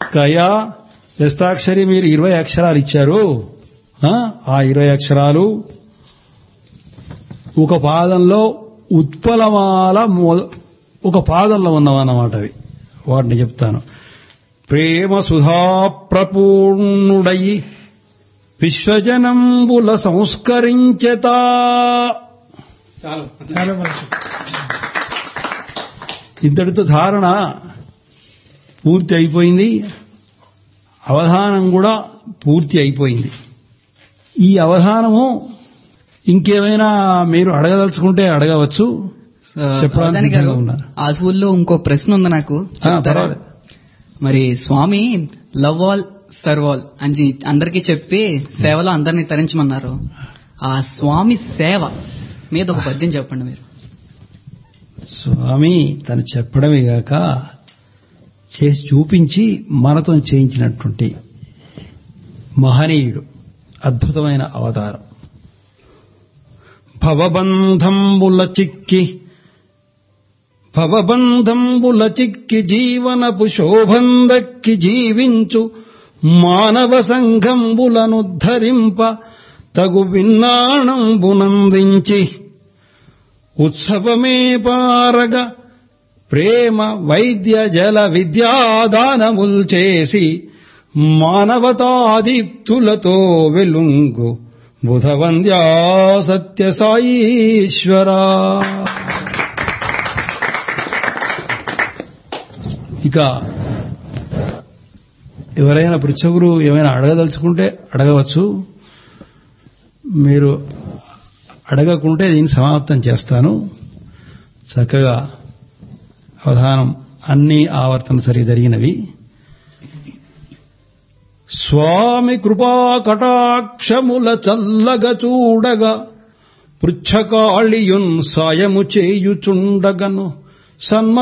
కయా వ్యస్తాక్షరి మీరు ఇరవై అక్షరాలు ఇచ్చారు ఆ, ఆ ఇరవై అక్షరాలు ఒక పాదంలో ఉత్పలమాల మొద ఒక పాదంలో ఉన్నవన్నమాట అవి వాటిని చెప్తాను ప్రేమ సుధా ప్రపూర్ణుడయి విశ్వజనంబుల సంస్కరించతా చాలు చాలా మంచి ఇంతటితో ధారణ పూర్తి అయిపోయింది అవధానం కూడా పూర్తి అయిపోయింది ఈ అవధానము ఇంకేమైనా మీరు అడగదలుచుకుంటే అడగవచ్చు చెప్పడానికి అవధాని గారు సిద్ధంగా ఉన్నారు. ఆ స్కూల్లో ఇంకో ప్రశ్న ఉంది నాకు ఆ, చెప్తారా పర్వాలేదు. మరి Swami love all serve all అని అందరికీ చెప్పి సేవలో అందరినీ తరించమన్నారు ఆ స్వామి సేవ మీద ఒక పద్యం చెప్పండి మీరు స్వామి తను చెప్పడమే గాక చేసి చూపించి మనతో చేయించినటువంటి మహనీయుడు అద్భుతమైన అవతారం భవబంధంబుల చిక్కి భవబంధంబుల చిక్కి జీవనపు శోభందక్కి జీవించు మానవ సంఘంబులను ధరింప తగు విన్నాణంబునందించి ఉత్సవమే పారగ ప్రేమ వైద్య జల విద్యాదానముల్ చేసి మానవతాదీప్తులతో వెలుంగు బుధవంద్యా సత్య సాయీశ్వరా ఇక ఎవరైనా పృచ్ఛకులు ఏమైనా అడగదలుచుకుంటే అడగవచ్చు మీరు అడగకుంటే దీన్ని సమాప్తం చేస్తాను చక్కగా అవధానం అన్ని ఆవర్తన సరి జరిగినవి స్వామి కృపా కటాక్షముల చల్లగ చూడగా పృచ్ఛకాళియున్ సాయము చేయుచుండగను సన్మ